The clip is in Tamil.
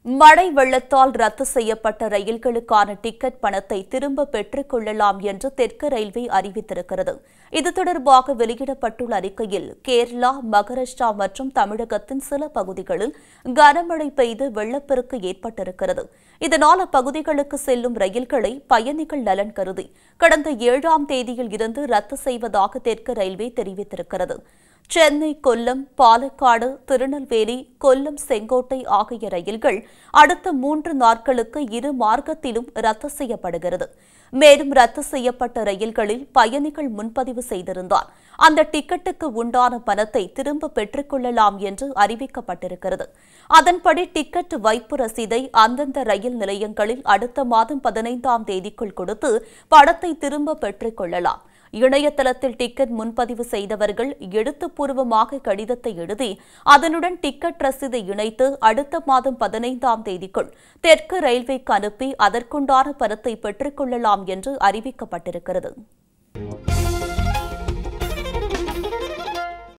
மழை வெள்ளத்தால் ரத்து செய்யப்பட்ட ரயில்களுக்கான டிக்கெட் பணத்தை திரும்ப பெற்றுக் கொள்ளலாம் என்று தெற்கு ரயில்வே அறிவித்திருக்கிறது இது தொடர்பாக வெளியிடப்பட்டுள்ள அறிக்கையில் கேரளா மகாராஷ்டிரா மற்றும் தமிழகத்தின் சில பகுதிகளில் கனமழை பெய்து வெள்ளப்பெருக்கு ஏற்பட்டிருக்கிறது இதனால் அப்பகுதிகளுக்கு செல்லும் ரயில்களை பயணிகள் நலன் கருதி கடந்த ஏழாம் தேதியில் இருந்து ரத்து செய்வதாக தெற்கு ரயில்வே தெரிவித்திருக்கிறது சென்னை கொல்லம் பாலக்காடு திருநெல்வேலி கொல்லம் செங்கோட்டை ஆகிய ரயில்கள் அடுத்த மூன்று நாட்களுக்கு இரு மார்க்கத்திலும் ரத்து செய்யப்படுகிறது மேலும் ரத்து செய்யப்பட்ட ரயில்களில் பயணிகள் முன்பதிவு செய்திருந்தால் அந்த டிக்கெட்டுக்கு உண்டான பணத்தை திரும்ப பெற்றுக் கொள்ளலாம் என்று அறிவிக்கப்பட்டிருக்கிறது அதன்படி டிக்கெட் வைப்பு ரசீதை அந்தந்த ரயில் நிலையங்களில் அடுத்த மாதம் பதினைந்தாம் தேதிக்குள் கொடுத்து பணத்தை திரும்ப பெற்றுக் கொள்ளலாம் இணையதளத்தில் டிக்கெட் முன்பதிவு செய்தவர்கள் எழுத்துப்பூர்வமாக கடிதத்தை எழுதி அதனுடன் டிக்கெட் ரசீதை இணைத்து அடுத்த மாதம் பதினைந்தாம் தேதிக்குள் தெற்கு ரயில்வேக்கு அனுப்பி அதற்குண்டான பணத்தை பெற்றுக் கொள்ளலாம் என்று அறிவிக்கப்பட்டிருக்கிறது